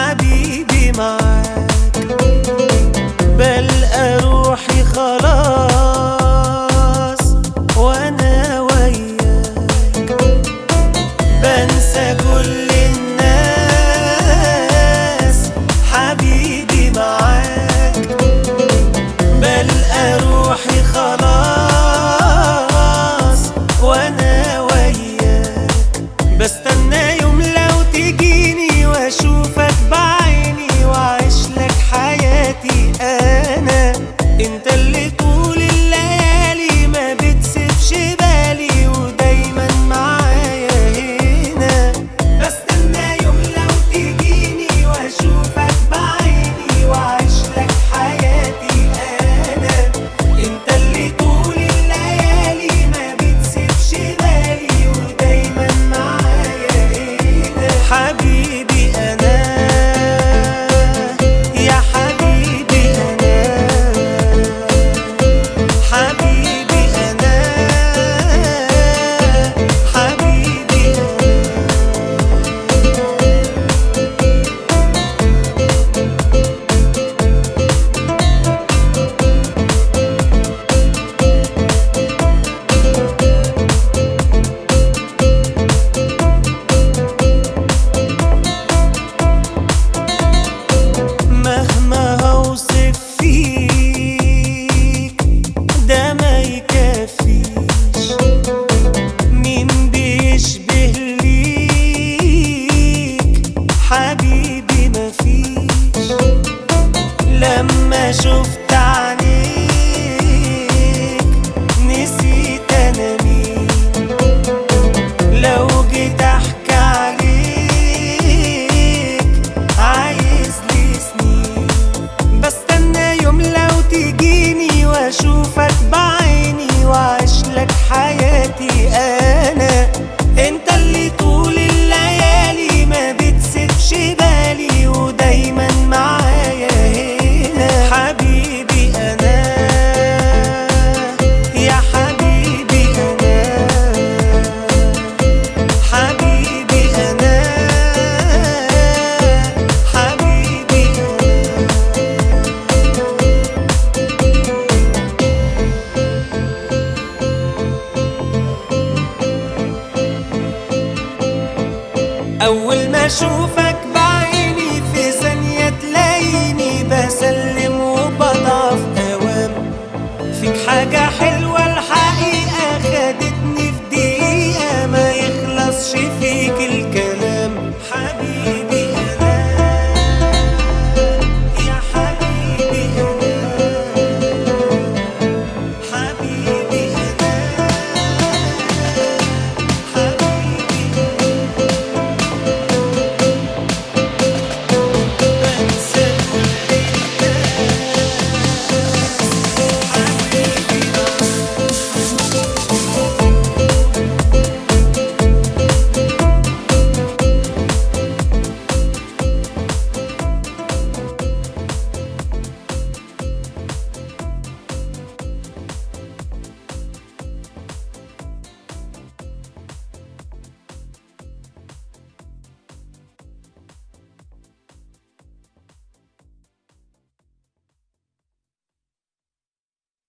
حبيبي معاك بلقى روحي خلاص وانا وياك بنسى كل الناس حبيبي معاك بلقى روحي خلاص وانا وياك بستنى يوم لو تجيني واشوفك بعيني واعيش لك حياتي انا انت اللي طول الليالي ما بتسيبش بالي ودايما معايا هنا بستنى يوم لو تجيني واشوفك بعيني واعيش لك حياتي انا انت اللي طول الليالي ما بتسيبش بالي ودايما معايا هنا حبيبي انا يا حبيبي انا حبيبي انا حبيبي مهما هوصف فيك ده ما يكفيش مين بيشبه ليك حبيبي مفيش لما شفت